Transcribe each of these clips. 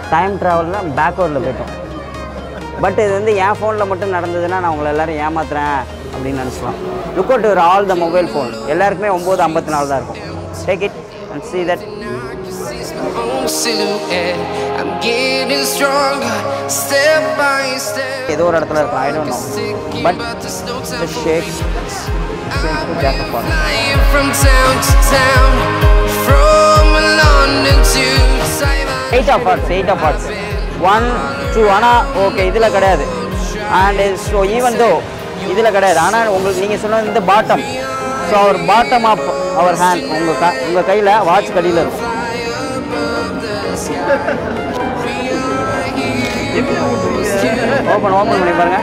Time ட்ராவலில் பேக்வேர்டில் போயிட்டோம் but இது வந்து என் ஃபோனில் மட்டும் நடந்ததுன்னா நான் உங்களை எல்லாரும் ஏமாத்துறேன் அப்படின்னு நினச்சிக்கலாம் look out your all the mobile phone எல்லாருக்குமே ஒம்பது ஐம்பத்தி நாலு தான் இருக்கும் take it and see that It's my own silhouette. I'm getting stronger, step by step. ஏதோ ஒரு இடத்துல இருக்கும் I don't know Thinking but about this no time. just shake shake to jack of all. Flying from town to town, from London to Taiwan. Eight of hearts eight of hearts one two ஆனால் okay இதில் கிடையாது and so even though இதில் கிடையாது ஆனால் உங்களுக்கு நீங்கள் சொன்னது இந்த bottom so your bottom of your hand உங்கள் க உங்கள் கையில் வாட்ச் கடியில் இருக்கும் ஓப்பன் ஓப்பன் பண்ணி பாருங்க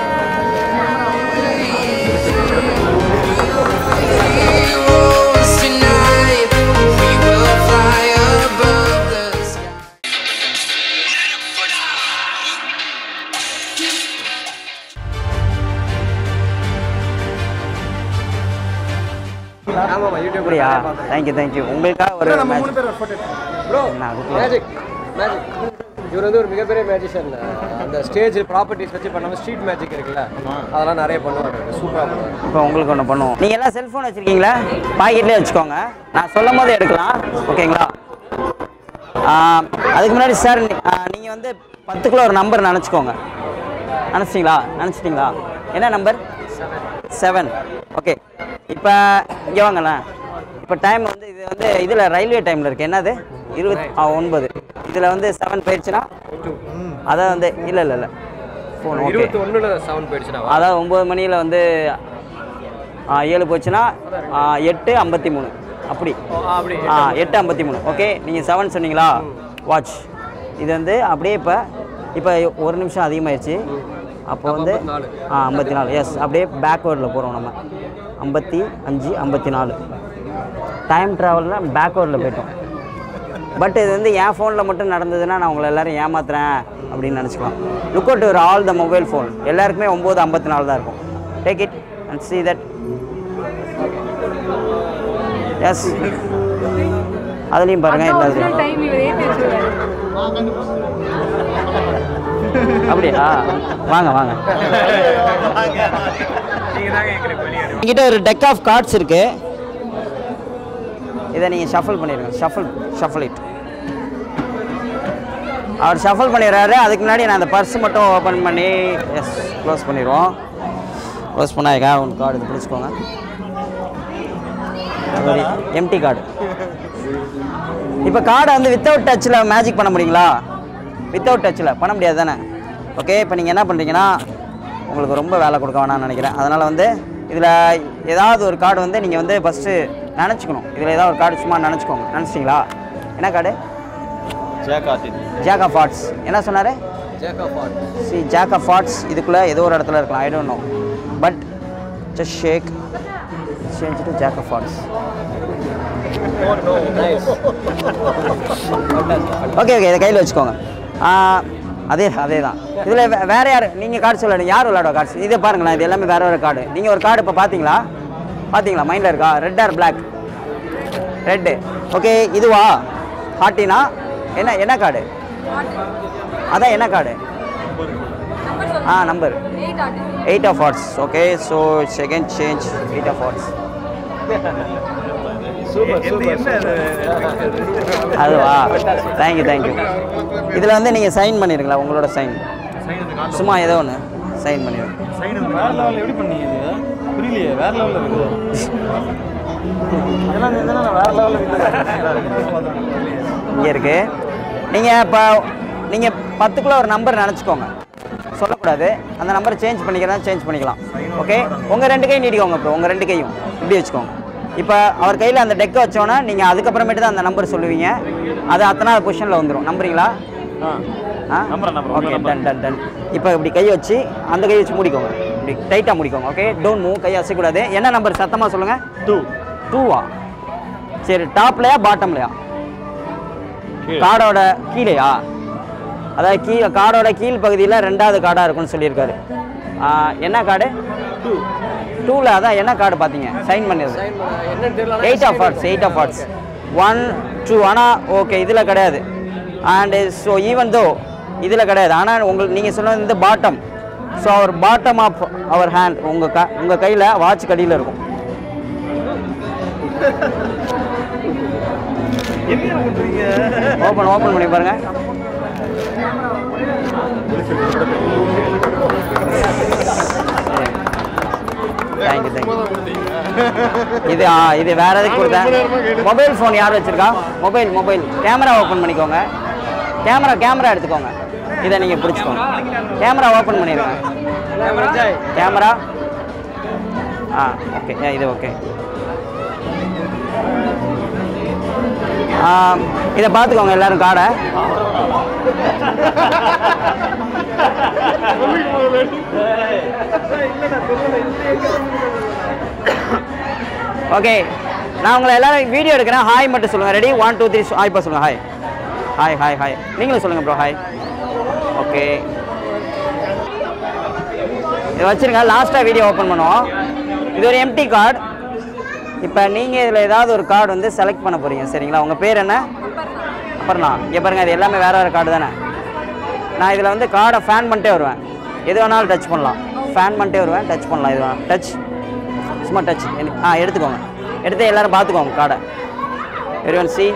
Heroes tonight, we will fly above the sky. ஆமாம் யூடியூப் அப்படியா தேங்க்யூ தேங்க்யூ உங்களுக்காக ஒரு நம்ம மூணு match. பேர் ஃபோட்டோ ப்ரோ என்ன, அதுக்குள்ள? மேஜிக் மேஜிக் இவர் வந்து ஒரு மிகப்பெரிய மேஜிஷியன் அந்த ஸ்டேஜ் ப்ராப்பர்ட்டிஸ் வச்சு பண்ணாமல் ஸ்ட்ரீட் மேஜிக் இருக்குல்ல அதெல்லாம் நிறைய பண்ணுவார் சூப்பராக பண்ணுவார் இப்போ உங்களுக்கு ஒன்று பண்ணுவோம் நீங்கள் எல்லாம் செல்ஃபோன் வச்சுருக்கீங்களா பாக்கெட்லேயே வச்சுக்கோங்க நான் சொல்லும் போது எடுக்கலாம் ஓகேங்களா ஆ, அதுக்கு முன்னாடி சார் நீங்கள் வந்து பத்துக்குள்ள ஒரு நம்பர் நினச்சிக்கோங்க நினச்சிட்டிங்களா நினச்சிட்டிங்களா என்ன நம்பர் செவன் ஓகே இப்போ இங்கே வாங்களேன் இப்போ டைம் வந்து இது வந்து இதில் ரயில்வே டைமில் இருக்குது என்னது இருபத்தி ஆ ஒன்பது இதில் வந்து செவன் போயிடுச்சுன்னா அதான் வந்து இல்லை இல்லை இல்லை ஃபோன் ஓகே இருபத்தி ஒன்றில் செவன் போயிடுச்சுனா அதாவது ஒம்பது மணியில் வந்து ஆ, ஏழு போச்சுன்னா ஆ, எட்டு ஐம்பத்தி மூணு அப்படி அப்படி ஆ எட்டு ஐம்பத்தி மூணு ஓகே நீங்கள் செவன் சொன்னீங்களா வாட்ச் இது வந்து அப்படியே இப்போ இப்போ ஒரு நிமிஷம் அதிகமாகிடுச்சு அப்போ வந்து நாலு. ஆ ஐம்பத்தி நாலு எஸ் அப்படியே பேக்வேர்டில் போகிறோம் நம்ம ஐம்பத்தி அஞ்சு ஐம்பத்தி நாலு டைம் ட்ராவலில் பேக்வேர்டில் போயிட்டோம் பட் இது வந்து என் ஃபோனில் மட்டும் நடந்ததுன்னா நான் உங்களை எல்லாரும் ஏமாத்துறேன் அப்படின்னு நினச்சிக்கலாம் look out your all the mobile phone எல்லாருக்குமே ஒம்பது ஐம்பத்தி நாலு தான் இருக்கும் take it and see that yes அதுலேயும் பாருங்க இல்லை அதுலேயும் டைம் இவர் ஏற்றி வச்சிருக்காரு அப்படியா வாங்க வாங்க என்கிட்ட ஒரு டெக் ஆஃப் கார்ட்ஸ் இருக்கு இதை நீங்கள் ஷஃபிள் பண்ணிடுங்க ஷஃபிள் ஷஃபிள் இட் அவர் ஷஃபிள் பண்ணிடுறாரு அதுக்கு முன்னாடி நான் அந்த பர்ஸ் மட்டும் ஓப்பன் பண்ணி எஸ் க்ளோஸ் பண்ணிடுவோம் க்ளோஸ் பண்ணாங்க ஒன் கார்டு இது பிடிச்சிக்கோங்க எம்டி கார்டு இப்போ கார்டை வந்து வித்தவுட் டச்சில் மேஜிக் பண்ண முடியுங்களா வித்தவுட் டச்சில் பண்ண முடியாது தானே ஓகே இப்போ நீங்கள் என்ன பண்ணுறீங்கன்னா உங்களுக்கு ரொம்ப வேலை கொடுக்க வேணாம்னு நினைக்கிறேன் அதனால் வந்து இதில் ஏதாவது ஒரு கார்டு வந்து நீங்கள் வந்து ஃபஸ்ட்டு நினச்சிக்கணும் இதில் ஏதாவது ஒரு கார்டு சும்மா நினச்சிக்கோங்க நினச்சிட்டிங்களா என்ன கார்டு ஜாக் ஆஃப் ஆர்ட்ஸ் என்ன சொன்னார் ஜேக்கா ஃபாட் சி ஜாக் ஆஃப் ஆர்ட்ஸ் இதுக்குள்ளே ஏதோ ஒரு இடத்துல இருக்கலாம் I don't know but just shake change to jack of hearts okay okay இதை கையில் வச்சுக்கோங்க ஆ, அதே அதே தான் இதில் வேற யார் நீங்கள் கார்டு சொல்லணும் யார் விளையாடுவா கார்ட்ஸ் இதை பாருங்களேன் இது எல்லாமே வேற வேறு கார்டு நீங்கள் ஒரு கார்டு இப்போ பார்த்தீங்களா பார்த்தீங்களா மைண்டில் இருக்கா red or black red okay இதுவா ஹாட்டினா என்ன என்ன கார்டு அதான் என்ன கார்டு ஆ number eight heart eight of hearts okay so second change eight of hearts super super அதுவா தேங்க்யூ தேங்க்யூ இதில் வந்து நீங்கள் சைன் பண்ணிடுங்களா உங்களோட சைன் சும்மா ஏதோ ஒன்று சைன் பண்ணிடுங்க வேற லெவலில் எப்படி பண்ணீங்க இது புரியலையே வேற லெவலில் இருக்குது இதெல்லாம் இதெல்லாம் வேற லெவலில் இங்கே இருக்குது நீங்கள் இப்போ நீங்கள் பத்துக்குள்ள ஒரு நம்பர் நினச்சிக்கோங்க சொல்லக்கூடாது அந்த நம்பரை சேஞ்ச் பண்ணிக்கிறதா சேஞ்ச் பண்ணிக்கலாம் ஓகே உங்கள் ரெண்டு கையும் நீடிக்கோங்க இப்போ உங்கள் ரெண்டு கையும் இப்படி வச்சுக்கோங்க இப்போ அவர் கையில் அந்த டெக்கை வச்சோன்னா நீங்கள் அதுக்கப்புறமேட்டு தான் அந்த நம்பர் சொல்லுவீங்க அது அத்தனாவது பொசிஷனில் வந்துடும் நம்புறீங்களா ஆ நம்புறேன், நம்புறேன். உங்க okay number. Done done done இப்போ இப்படி கை வச்சு அந்த கை வச்சு மூடிக்கோங்க இப்படி டைட்டாக மூடிக்கோங்க ஓகே டோன்ட் மூவ் கை அசைக்கூடாது என்ன நம்பர் சத்தமாக சொல்லுங்கள் டூ டூவா சரி டாப்லையா பாட்டம்லையா கார்டோட கீழேயா அதாவது கீழே கார்டோட கீழ் பகுதியில் ரெண்டாவது கார்டாக இருக்கும்னு சொல்லியிருக்காரு ஆ, என்ன கார்டு டூ டூவில் அதான் என்ன கார்டு பார்த்தீங்க சைன் பண்ணியது சைன் என்னன்னு தெரியல eight of hearts eight of hearts one two ஆனால் ஓகே இதில் கிடையாது அண்ட் ஸோ ஈவன் தோ இதில் கிடையாது ஆனால் உங்களுக்கு நீங்கள் சொன்னது இந்த bottom so your bottom of your hand உங்கள் க உங்கள் கையில் வாட்ச் கடியில் இருக்கும் என்ன பண்றீங்க ஓப்பன் ஓப்பன் பண்ணி பாருங்க தேங்க்யூ தேங்க்யூ இது ஆ இது வேற எதுக்கு கொடுத்தேன் மொபைல் ஃபோன் யார் வச்சிருக்கா மொபைல் மொபைல் கேமரா ஓப்பன் பண்ணிக்கோங்க கேமரா கேமரா எடுத்துக்கோங்க இதை நீங்கள் பிடிச்சிக்கோங்க கேமரா ஓப்பன் பண்ணிடுங்க கேமரா ஆ ஓகே இது ஓகே இதை பார்த்துக்கோங்க எல்லாரும் காடை ஓகே நான் உங்களை எல்லாரும் வீடியோ எடுக்கிறேன் ஹாய் மட்டும் சொல்லுங்கள் ready one two three hi இப்போ சொல்லுங்கள் ஹாய் ஹாய் ஹாய் ஹாய் நீங்களும் சொல்லுங்கள் ப்ரோ ஹாய் ஓகே இதை வச்சுருங்க லாஸ்ட்டாக வீடியோ ஓப்பன் பண்ணுவோம் இது ஒரு எம்டி கார்டு இப்போ நீங்கள் இதில் ஏதாவது ஒரு கார்டு வந்து செலக்ட் பண்ண போகிறீங்க சரிங்களா உங்கள் பேர் என்ன அப்புறம்ண்ணா இங்கே பாருங்கள் இது எல்லாமே வேறு வேறு கார்டு தானே நான் இதில் வந்து கார்டை ஃபேன் பண்ணிட்டே வருவேன் எது வேணாலும் டச் பண்ணலாம் ஃபேன் பண்ணிட்டே வருவேன் டச் பண்ணலாம் இது வேணாம் டச் சும்மா டச் ஆ எடுத்துக்கோங்க எடுத்து எல்லாரும் பார்த்துக்கோங்க கார்டை வெரி ஒன் சி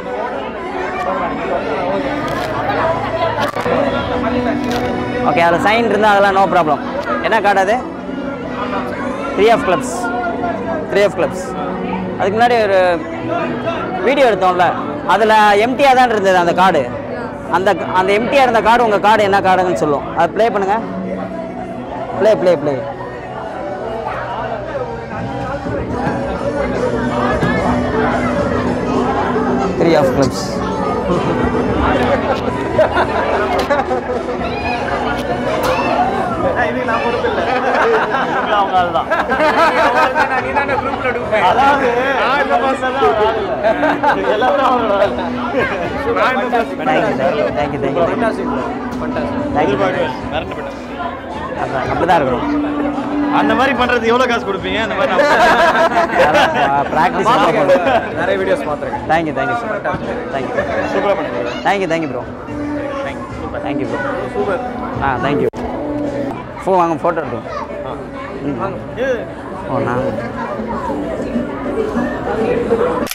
ஓகே அதில் சைன் இருந்தால் அதெல்லாம் நோ ப்ராப்ளம் என்ன கார்டு அது three of clubs three of clubs அதுக்கு முன்னாடி ஒரு வீடியோ எடுத்தோம்ல அதில் எம்டியாக தான் இருந்தது அந்த கார்டு அந்த அந்த எம்டியாக இருந்த கார்டு உங்கள் கார்டு என்ன கார்டுன்னு சொல்லும் அதை ப்ளே பண்ணுங்கள் play play play three of clubs இது நான் பொறுப்பு இல்லை அவங்க அதுதான் அதாவது இந்த மாசம் தான் ஒரு ஆள் இல்லை. எல்லாரும் அவங்களோட ஆள். Thank you thank you thank you thank you thank you மிரண்டப்பட்டேன். அதான் அப்படி தான் இருக்கணும் அந்த மாதிரி பண்றது எவ்வளவு காசு கொடுப்பீங்க அந்த மாதிரி ப்ராக்டிஸ் நிறைய வீடியோஸ் பார்த்துருக்கேன் தேங்க்யூ தேங்க்யூ சார் தேங்க்யூ சூப்பரா பண்ணுங்க thank you thank you bro thank you bro super ஆ தேங்க்யூ ஃபோ வாங்க ஃபோட்டோ எடுத்தோம் இது ஓ நான்